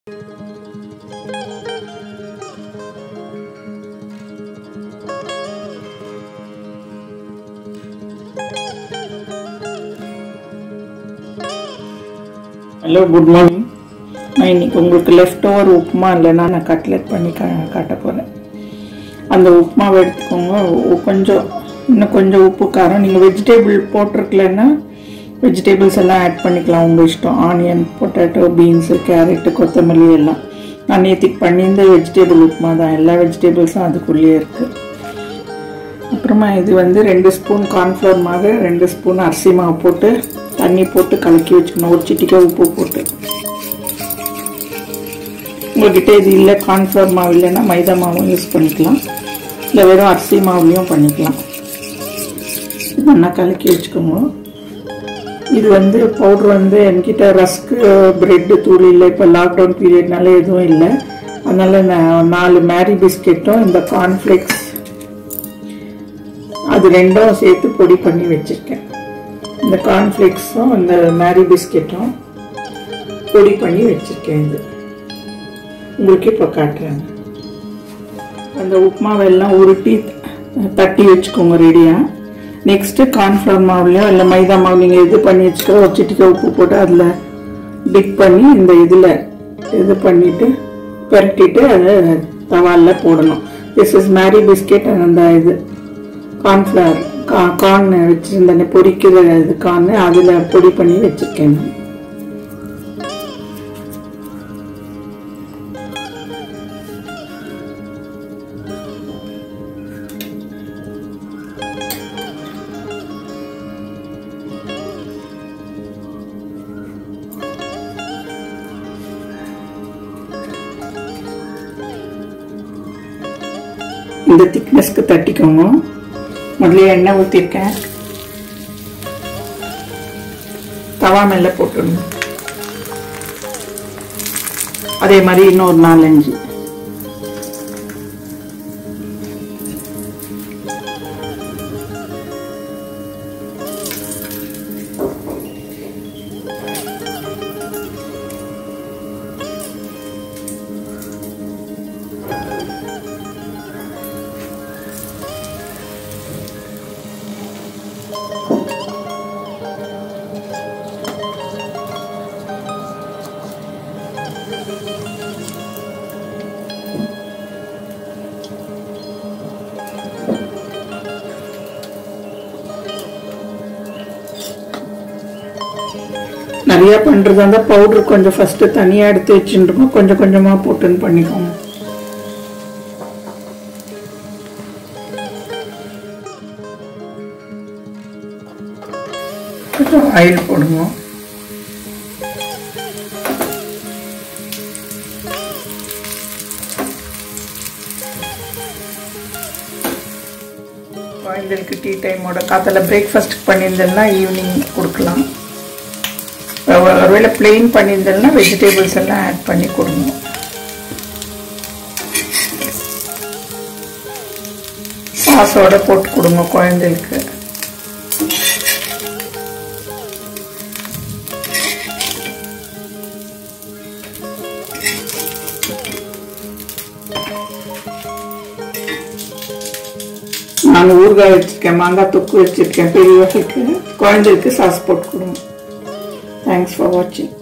Hello good morning நான் இன்னைக்கு உங்களுக்கு லெஃப்ட் ஓவர் உப்புமா இல்லைன்னா நான் கட்லெட் பண்ணி கா காட்ட போகிறேன் அந்த உப்புமாவை எடுத்துக்கோங்க உ- கொஞ்சம் இன்னும் கொஞ்சம் உப்பு காரம் நீங்கள் வெஜிடேபிள் போட்டிருக்கலன்னா வெஜிடபிள்ஸ் எல்லாம் ஆட் பண்ணிக்கலாம் உங்கள் இஷ்டம் ஆனியன் பொட்டேட்டோ பீன்ஸு கேரட்டு கொத்தமல்லி எல்லாம் நான் நேற்றுக்கு பண்ணியிருந்த வெஜிடபிள் உப்புமா தான் எல்லா வெஜிடபிள்ஸும் அதுக்குள்ளேயே இருக்குது அப்புறமா இது வந்து ரெண்டு ஸ்பூன் கார்ன்ஃப்ளவர் மாவு ரெண்டு ஸ்பூன் அரிசி மாவு போட்டு தண்ணி போட்டு கலக்கி வச்சுக்கணும் ஒரு சிட்டிக்கை உப்பு போட்டு உங்கள்கிட்ட இது இல்லை கார்ன்ஃப்ளவர் மாவு இல்லைன்னா மைதா மாவும் யூஸ் பண்ணிக்கலாம் இல்லை வெறும் அரிசி மாவுலேயும் பண்ணிக்கலாம் இது நல்லா கலக்கி வச்சுக்கோங்க இது வந்து பவுடர் வந்து என்கிட்ட ரஸ்க்கு பிரெட்டு தூள் இல்லை இப்போ லாக்டவுன் பீரியட்னால எதுவும் இல்லை அதனால நான் நாலு மேரி பிஸ்கெட்டும் இந்த கார்ன்ஃப்ளேக்ஸ் அது ரெண்டும் சேர்த்து பொடி பண்ணி வச்சிருக்கேன் இந்த கார்ன்ஃப்ளேக்ஸும் இந்த மேரி பிஸ்கெட்டும் பொடி பண்ணி வச்சிருக்கேன் இது உங்களுக்கு இப்போ காட்டுறேன் அந்த உப்புமாவை எல்லாம் உருட்டி தட்டி வச்சுக்கோங்க ரெடியாக நெக்ஸ்ட்டு கார்ன்ஃப்ளவர் மாவுலையோ இல்லை மைதா மாவு நீங்கள் இது பண்ணி வச்சுக்கிற ஒரு சிட்டிக்கை உப்பு போட்டு அதில் டிப் பண்ணி இந்த இதில் இது பண்ணிட்டு பெரட்டிட்டு அதை தவாலில் போடணும் திஸ் இஸ் மேரி பிஸ்கெட் அந்த இது கார்ன்ஃப்ளவர் கா கார்ன் வச்சுருந்தேன் பொரிக்கிற இது கார்ன் அதில் பொடி பண்ணி வச்சுருக்கேன் நான். இந்த திக்னஸ்க்கு தட்டிக்கோங்க முதல்ல எண்ணெய் ஊற்றிருக்கேன் தவா மேல போட்டுடணும் அதே மாதிரி இன்னொரு நாலஞ்சு நிறைய பண்றதா இருந்தா பவுடர் கொஞ்சம் ஃபர்ஸ்ட் தனியா எடுத்து வச்சுருக்கோம் கொஞ்சம் கொஞ்சமா போட்டுன்னு பண்ணிக்கோங்க கொஞ்சம் ஆயில் போடுங்க குழந்தைகளுக்கு டீ டைமோட காத்தால பிரேக்ஃபாஸ்ட் பண்ணியிருந்தேன்னா ஈவினிங் கொடுக்கலாம் ஒரு- ஒருவேளை பிளெயின் பண்ணியிருந்தேன்னா வெஜிடபிள்ஸ் எல்லாம் ஆட் பண்ணி கொடுங்க சாஸோட போட்டு கொடுங்க குழந்தைகளுக்கு நான் ஊறுகாய் வச்சிருக்கேன் மாங்காய் தொக்கு வச்சிருக்கேன் பெரியவர்களுக்கு குழந்தைகளுக்கு சாஸ் போட்டு கொடுங்க தேங்க்ஸ் ஃபார் வாட்சிங்